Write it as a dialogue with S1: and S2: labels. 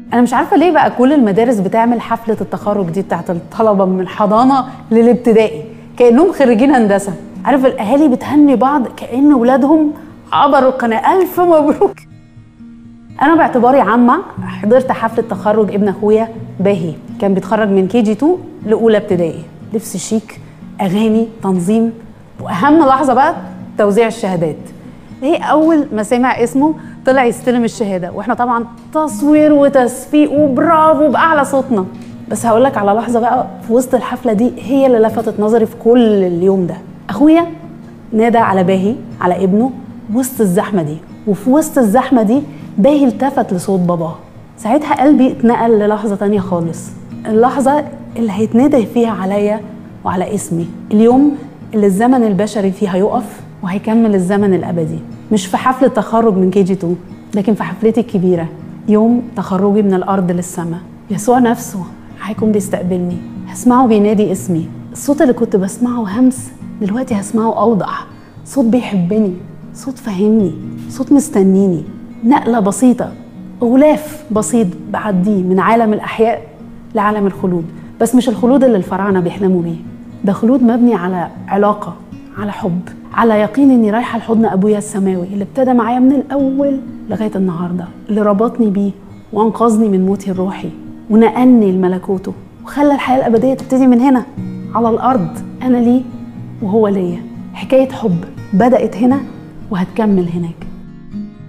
S1: انا مش عارفه ليه بقى كل المدارس بتعمل حفله التخرج دي بتاعت الطلبه من الحضانه للابتدائي كانهم خريجين هندسه عارف الاهالي بتهني بعض كان ولادهم عبروا القناه الف مبروك انا باعتباري عامه حضرت حفله تخرج ابن اخويا باهي كان بيتخرج من كي جي 2 لاولى ابتدائي لبس شيك اغاني تنظيم واهم لحظه بقى توزيع الشهادات هي اول ما سمع اسمه طلع يستلم الشهاده واحنا طبعا تصوير وتصفيق وبرافو باعلى صوتنا بس هقول لك على لحظه بقى في وسط الحفله دي هي اللي لفتت نظري في كل اليوم ده اخويا نادى على باهي على ابنه وسط الزحمه دي وفي وسط الزحمه دي باهي التفت لصوت باباه ساعتها قلبي اتنقل للحظه تانية خالص اللحظه اللي هيتندى فيها عليا وعلى اسمي اليوم اللي الزمن البشري فيه هيقف وهيكمل الزمن الابدي مش في حفله تخرج من كي جي 2 لكن في حفلتي الكبيره يوم تخرجي من الارض للسماء يسوع نفسه هيكون بيستقبلني هسمعه بينادي اسمي الصوت اللي كنت بسمعه همس دلوقتي هسمعه اوضح صوت بيحبني صوت فاهمني صوت مستنيني نقله بسيطه غلاف بسيط بعديه من عالم الاحياء لعالم الخلود بس مش الخلود اللي الفراعنه بيحلموا بيه ده خلود مبني على علاقه على حب على يقين اني رايحه لحضن ابويا السماوي اللي ابتدى معايا من الاول لغايه النهارده اللي ربطني بيه وانقذني من موتي الروحي ونقلني لملكوته وخلى الحياه الابديه تبتدي من هنا على الارض انا ليه وهو ليا حكايه حب بدات هنا وهتكمل هناك